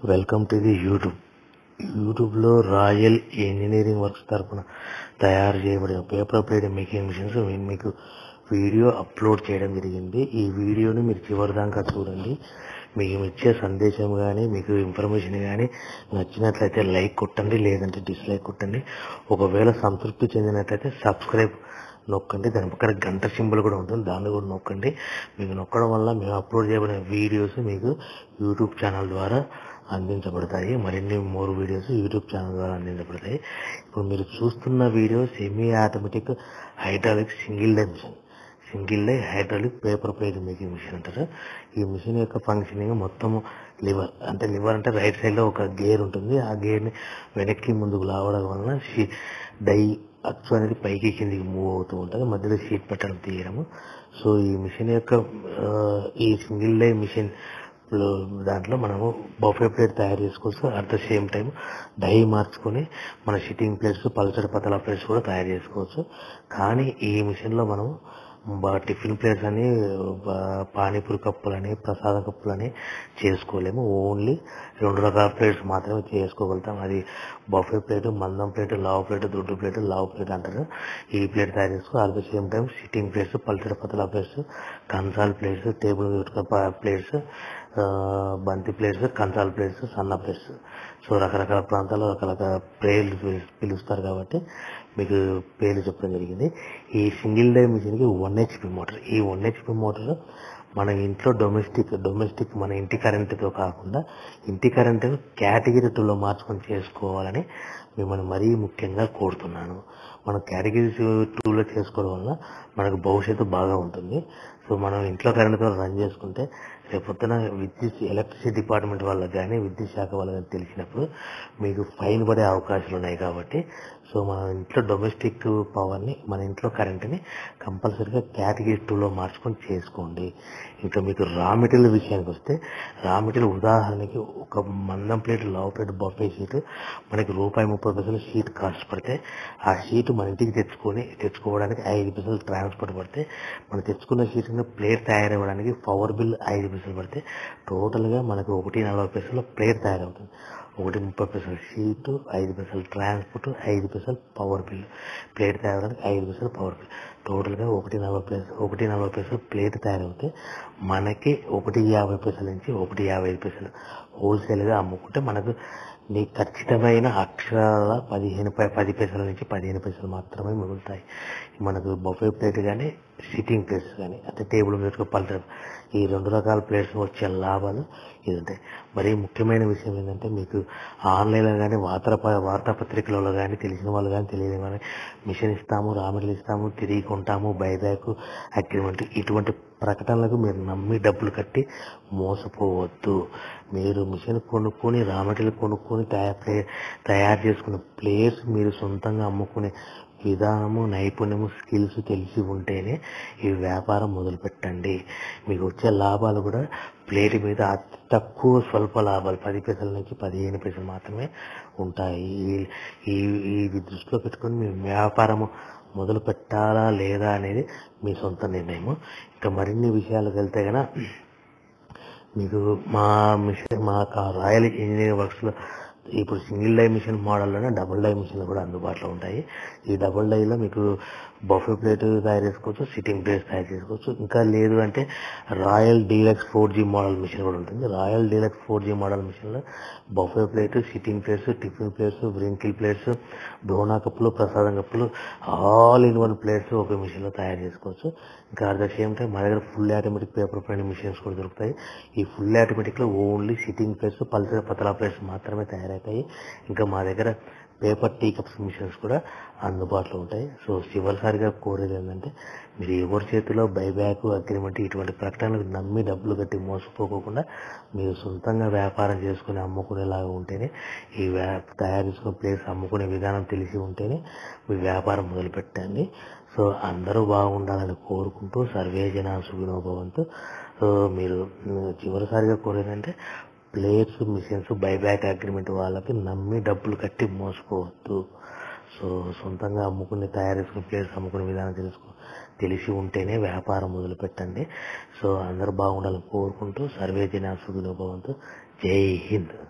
welcome to the YouTube యూట్యూబ్లో Royal Engineering Works తరపున తయారు చేయబడిన పేపర్ ప్లేట్ మేకింగ్ మిషన్స్ నేను మీకు వీడియో అప్లోడ్ చేయడం జరిగింది ఈ వీడియోని మీరు చివరి దాకా చూడండి మీకు ఇచ్చే సందేశం కానీ మీకు ఇన్ఫర్మేషన్ కానీ నచ్చినట్లయితే లైక్ కొట్టండి లేదంటే డిస్లైక్ కొట్టండి ఒకవేళ సంతృప్తి చెందినట్లయితే సబ్స్క్రైబ్ నొక్కండి దాని పక్కన గంట సింబల్ కూడా ఉంటుంది దాన్ని కూడా నొక్కండి మీకు నొక్కడం వల్ల మేము అప్లోడ్ చేయబడిన వీడియోస్ మీకు యూట్యూబ్ ఛానల్ ద్వారా అందించబడతాయి మరిన్ని మోర్ వీడియోస్ యూట్యూబ్ ఛానల్ ద్వారా అందించబడతాయి ఇప్పుడు మీరు చూస్తున్న video semi automatic hydraulic single die machine single die hydraulic paper plate making machine అంటారు ఈ మిషన్ యొక్క ఫంక్షనింగ్ మొత్తము లివర్ అంటే లివర్ అంటే రైట్ సైడ్ లో ఒక గేర్ ఉంటుంది ఆ గేర్ ని వెనక్కి ముందుకు లావడం వలన షీ- డై అచ్చు అనేది పైకి కిందికి మూవ్ అవుతూ ఉంటుంది మధ్యలో షీట్ పెట్టడం తీయడము సో ఈ మిషన్ యొక్క ఆ, ఈ సింగిల్ డై మిషన్ లో దాంట్లో మనము బఫే ప్లేట్ తయారు చేసుకోవచ్చు at the same time die మార్చుకొని మన సిట్టింగ్ ప్లేట్స్ పల్చడి పతల ప్లేట్స్ కూడా తయారు చేసుకోవచ్చు కానీ ఈ మిషన్ లో మనము బ- టిఫిన్ ప్లేట్స్ అని బ- పానీపూరి కప్పులని ప్రసాద కప్పులని చేసుకోలేము ఓన్లీ రెండు రకాల ప్లేట్స్ మాత్రమే చేసుకోగలుగుతాం అది బఫే ప్లేట్ మందం ప్లేట్ లావ్ ప్లేట్ దొడ్డు ప్లేట్ లావ్ ప్లేట్ అంటారు ఈ ప్లేట్ తయారు చేసుకో at the same time sitting plates పల్చడి పతల ప్లేట్స్ కంచాల్ ప్లేట్స్ టేబుల్ ప్లేట్స్ బంతి ప్లేట్స్ కంచాల ప్లేట్స్ సన్న ప్లేట్స్ సో రకరకాల ప్రాంతాల్లో రకరకాల పేర్లు పిలు- పిలుస్తారు కాబట్టి మీకు పేర్లు చెప్పడం జరిగింది ఈ సింగిల్ డై మిషన్కి వన్ హెచ్పి మోటార్ ఈ వన్ హెచ్పి మోటార్ మన ఇంట్లో డొమెస్టిక్ డొమెస్టిక్ మన ఇంటి కరెంటుతో కాకుండా ఇంటి కరెంటు కేటగిరీ టూలో మార్చుకొని చేసుకోవాలని మిమ్మల్ని మరీ ముఖ్యంగా కోరుతున్నాను మనం కేటగిరీ టూలో చేసుకోవడం వల్ల మనకు భవిష్యత్తు బాగా ఉంటుంది సో మనం ఇంట్లో కరెంటుతో రన్ చేసుకుంటే రేపొద్దున విద్యుత్ ఎలక్ట్రిసిటీ డిపార్ట్మెంట్ వాళ్ళకి కానీ విద్యుత్ శాఖ వాళ్ళకి కానీ తెలిసినప్పుడు మీకు ఫైన్ పడే అవకాశాలు ఉన్నాయి కాబట్టి సో మన ఇంట్లో డొమెస్టిక్ పవర్ని మన ఇంట్లో కరెంట్ని కంపల్సరీగా కేటగిరీ టూలో మార్చుకొని చేసుకోండి ఇంకా మీకు రా మెటీరియల్ విషయానికి వస్తే రా మెటీరియల్ ఉదాహరణకి ఒక మందం ప్లేట్ లావ్ ప్లేట్ బఫే షీట్ మనకి రూపాయి ముప్పై పైసలు షీట్ కాస్ట్ పడితే ఆ షీట్ మన ఇంటికి తెచ్చుకొని తెచ్చుకోవడానికి ఐదు పైసలు ట్రాన్స్పోర్ట్ పడితే మనం తెచ్చుకున్న షీట్ కింద ప్లేట్ తయారవ్వడానికి పవర్ బిల్ ఐదు పైసలు పడితే టోటల్గా మనకు ఒకటి నలభై పైసలు ప్లేట్ తయారవుతుంది ఒకటి ముప్పై పైసలు షీట్ ఐదు పైసలు ట్రాన్స్పోర్ట్ ఐదు పైసలు పవర్ బిల్ ప్లేట్ తయారవడానికి ఐదు పైసలు పవర్ బిల్ టోటల్గా ఒకటి నలభై పైసలు ఒకటి నలభై పైసలు ప్లేట్ తయారవుతే మనకి ఒకటి యాభై పైసల నుంచి ఒకటి యాభై ఐదు పైసలు హోల్సేల్గా అమ్ముకుంటే మనకు నీ ఖచ్చితమైన అక్షరాల పదిహేను పై పది పైసల నుంచి పదిహేను పైసలు మాత్రమే మిగులుతాయి మనకు బఫే ప్లేట్ కానీ సిట్టింగ్ ప్లేట్స్ కానీ అంటే టేబుల్ మీద పలచడం ఈ రెండు రకాల ప్లేట్స్ వచ్చే లాభాలు ఇది ఉంటాయి మరి ముఖ్యమైన విషయం ఏంటంటే మీకు ఆన్లైన్లో కానీ వార్తా వార్తాపత్రికలలో కానీ తెలిసిన వాళ్ళు కానీ తెలియని కానీ మిషన్ ఇస్తాము రా మెటీరియల్ ఇస్తాము తిరిగి కొంటాము బైబ్యాక్ అగ్రిమెంట్ ఇటువంటి ప్రకటనలకు మీరు నమ్మి డబ్బులు కట్టి మోసపోవద్దు మీరు మిషన్ కొనుక్కొని రా మెటీరియల్ కొనుక్కొని తయారు ప్లే- తయారు చేసుకున్న ప్లేస్ మీరు సొంతంగా అమ్ముకునే విధానము నైపుణ్యము స్కిల్స్ తెలిసి ఉంటేనే ఈ వ్యాపారం మొదలు పెట్టండి మీకు వచ్చే లాభాలు కూడా ప్లేట్ మీద అతి తక్కువ స్వల్ప లాభాలు పది పైసల నుంచి పదిహేను పైసలు మాత్రమే ఉంటాయి ఈ- ఈ ఈ దృష్టిలో పెట్టుకొని మీ వ్యాపారము మొదలు పెట్టాలా లేదా అనేది మీ సొంత నిర్ణయము ఇంకా మరిన్ని విషయాలకు వెళ్తే గన మీకు మా మిషన్ మా కా- రాయల్ ఇంజనీరింగ్ వర్క్స్ లో ఇప్పుడు సింగిల్ డై మిషన్ మోడల్లోనే డబుల్ డై మిషన్లు కూడా అందుబాటులో ఉంటాయి ఈ డబుల్ డైలో మీకు బఫే ప్లేట్ తయారు చేసుకోవచ్చు సిట్టింగ్ ప్లేట్స్ తయారు చేసుకోవచ్చు ఇంకా లేదు అంటే Royal Deluxe four G model machine కూడా ఉంటుంది Royal Deluxe four G model మిషన్లో buffet plate sitting plates tiffin plates wrinkle plates డోనా కప్పులు ప్రసాదం కప్పులు ఆల్ ఇన్ వన్ ప్లేట్స్ ఒక మిషన్లో తయారు చేసుకోవచ్చు ఇంకా అట్ ద సేమ్ టైం మా దగ్గర full automatic paper print machines కూడా దొరుకుతాయి ఈ ఫుల్ ఆటోమేటిక్లో ఓన్లీ సిట్టింగ్ ప్లేట్స్ పల్సర్ పతలా ప్లేట్స్ మాత్రమే తయారవుతాయి ఇంకా మా దగ్గర పేపర్ టీ కప్స్ మిషన్స్ కూడా అందుబాటులో ఉంటాయి సో చివరిసారిగా కోరేది ఏంటంటే మీరు ఎవరి చేతిలో బైబ్యాక్ అగ్రిమెంట్ ఇటువంటి ప్రకటనలకు నమ్మి డబ్బులు కట్టి మోసపోకోకుండా మీరు సొంతంగా వ్యాపారం చేసుకుని అమ్ముకునేలాగా ఉంటేనే ఈ వ్యా తయారు చేసుకునే ప్లేస్ అమ్ముకునే విధానం తెలిసి ఉంటేనే మీ వ్యాపారం మొదలు పెట్టండి సో అందరూ బాగుండాలని కోరుకుంటూ సర్వే జన సుఖినోభవంతు సో మీరు ఉమ్, చివరిసారిగా కోరేదంటే ప్లేయర్స్ మిషన్స్ బైబ్యాక్ అగ్రిమెంట్ వాళ్ళకి నమ్మి డబ్బులు కట్టి మోసపోవద్దు సో సొంతంగా అమ్ముకునే తయారు చేసుకునే ప్లేయర్స్ అమ్ముకునే విధానం తెలుసుకో తెలిసి ఉంటేనే వ్యాపారం మొదలు పెట్టండి సో అందరూ బాగుండాలని కోరుకుంటూ సర్వే జన సుఖినోభవంతు జై హింద్